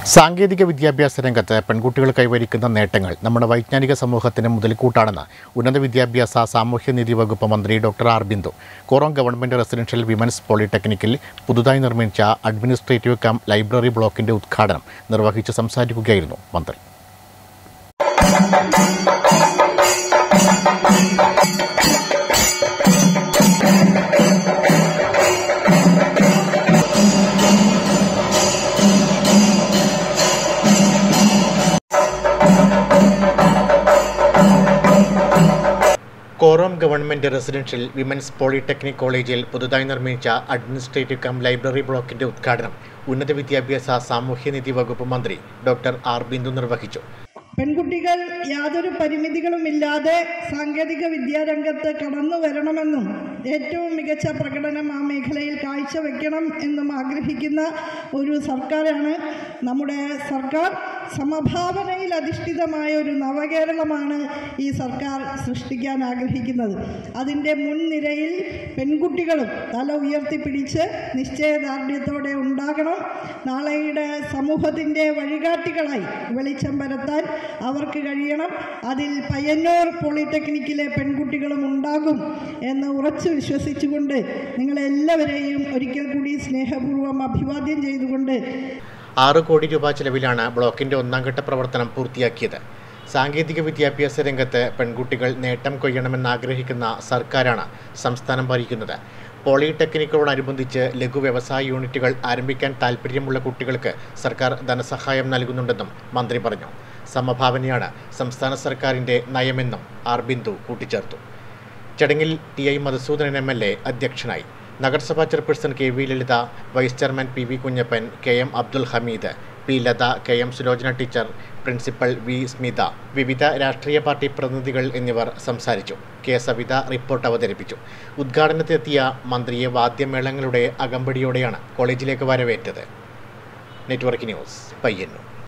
സാങ്കേതിക വിദ്യാഭ്യാസ രംഗത്ത് പെൺകുട്ടികൾ കൈവരിക്കുന്ന നേട്ടങ്ങൾ നമ്മുടെ വൈജ്ഞാനിക സമൂഹത്തിന് മുതൽക്കൂട്ടാണെന്ന് ഉന്നത വിദ്യാഭ്യാസ സാമൂഹ്യനീതി വകുപ്പ് മന്ത്രി doctor R Bindu Korom government residential women's പോളിടെക്നിക്കിൽ പുതുതായി നിർമ്മിച്ച അഡ്മിനിസ്ട്രേറ്റീവ് കം ലൈബ്രറി ബ്ലോക്കിന്റെ ഉദ്ഘാടനം നിർവഹിച്ച് സംസാരിക്കുകയായിരുന്നു മന്ത്രി Korom government residential women's polytechnic കോളേജിൽ പുതുതായി നിർമ്മിച്ച അഡ്മിനിസ്ട്രേറ്റീവ് കം ലൈബ്രറി ബ്ലോക്കിന്റെ ഉദ്ഘാടനം ഉന്നത വിദ്യാഭ്യാസ സാമൂഹ്യനീതി വകുപ്പ് മന്ത്രി ഡോക്ടർ ആർ ബിന്ദു നിർവഹിച്ചു പെൺകുട്ടികൾ യാതൊരു പരിമിതികളുമില്ലാതെ സാങ്കേതിക വിദ്യാരംഗത്ത് കടന്നു വരണമെന്നും ഏറ്റവും മികച്ച പ്രകടനം ആ മേഖലയിൽ കാഴ്ചവെക്കണം എന്നും ആഗ്രഹിക്കുന്ന ഒരു സർക്കാരാണ് നമ്മുടെ സർക്കാർ സമഭാവനയിൽ അധിഷ്ഠിതമായ ഒരു നവകേരളമാണ് ഈ സർക്കാർ സൃഷ്ടിക്കാൻ ആഗ്രഹിക്കുന്നത് അതിൻ്റെ മുൻനിരയിൽ പെൺകുട്ടികളും തല ഉയർത്തിപ്പിടിച്ച് നിശ്ചയദാർഢ്യത്തോടെ ഉണ്ടാകണം നാളെയുടെ സമൂഹത്തിൻ്റെ വഴികാട്ടികളായി വെളിച്ചം പരത്താൻ അവർക്ക് കഴിയണം അതിൽ പയ്യന്നൂർ പോളിടെക്നിക്കിലെ പെൺകുട്ടികളും ഉണ്ടാകും എന്ന് ഉറച്ചു വിശ്വസിച്ചുകൊണ്ട് നിങ്ങളെല്ലാവരെയും ഒരിക്കൽ കൂടി സ്നേഹപൂർവ്വം അഭിവാദ്യം ചെയ്തുകൊണ്ട് ആറ് കോടി രൂപ ചെലവിലാണ് ബ്ലോക്കിന്റെ ഒന്നാം ഘട്ട പ്രവർത്തനം പൂർത്തിയാക്കിയത് സാങ്കേതിക വിദ്യാഭ്യാസ രംഗത്ത് പെൺകുട്ടികൾ നേട്ടം കൊയ്യണമെന്ന് ആഗ്രഹിക്കുന്ന സർക്കാരാണ് സംസ്ഥാനം ഭരിക്കുന്നത് പോളിടെക്നിക്കോടനുബന്ധിച്ച് ലഘു വ്യവസായ യൂണിറ്റുകൾ ആരംഭിക്കാൻ താൽപ്പര്യമുള്ള കുട്ടികൾക്ക് സർക്കാർ ധനസഹായം നൽകുന്നുണ്ടെന്നും മന്ത്രി പറഞ്ഞു സമഭാവനയാണ് സംസ്ഥാന സർക്കാരിൻ്റെ നയമെന്നും ആർ ബിന്ദു കൂട്ടിച്ചേർത്തു ചടങ്ങിൽ T I Madhusoodanan M L A അധ്യക്ഷനായി നഗരസഭാ chairperson K V Lalitha vice chairman P V Kunhappan K M Abdul Hameed P Latha K M Sulochana teacher principal V Smitha വിവിധ രാഷ്ട്രീയ പാർട്ടി പ്രതിനിധികൾ എന്നിവർ സംസാരിച്ചു കെ സവിത റിപ്പോർട്ട് അവതരിപ്പിച്ചു ഉദ്ഘാടനത്തിനെത്തിയ മന്ത്രിയെ വാദ്യമേളങ്ങളുടെ അകമ്പടിയോടെയാണ് കോളേജിലേക്ക് വരവേറ്റത് നെറ്റ്വർക്ക് ന്യൂസ് പയ്യന്നൂർ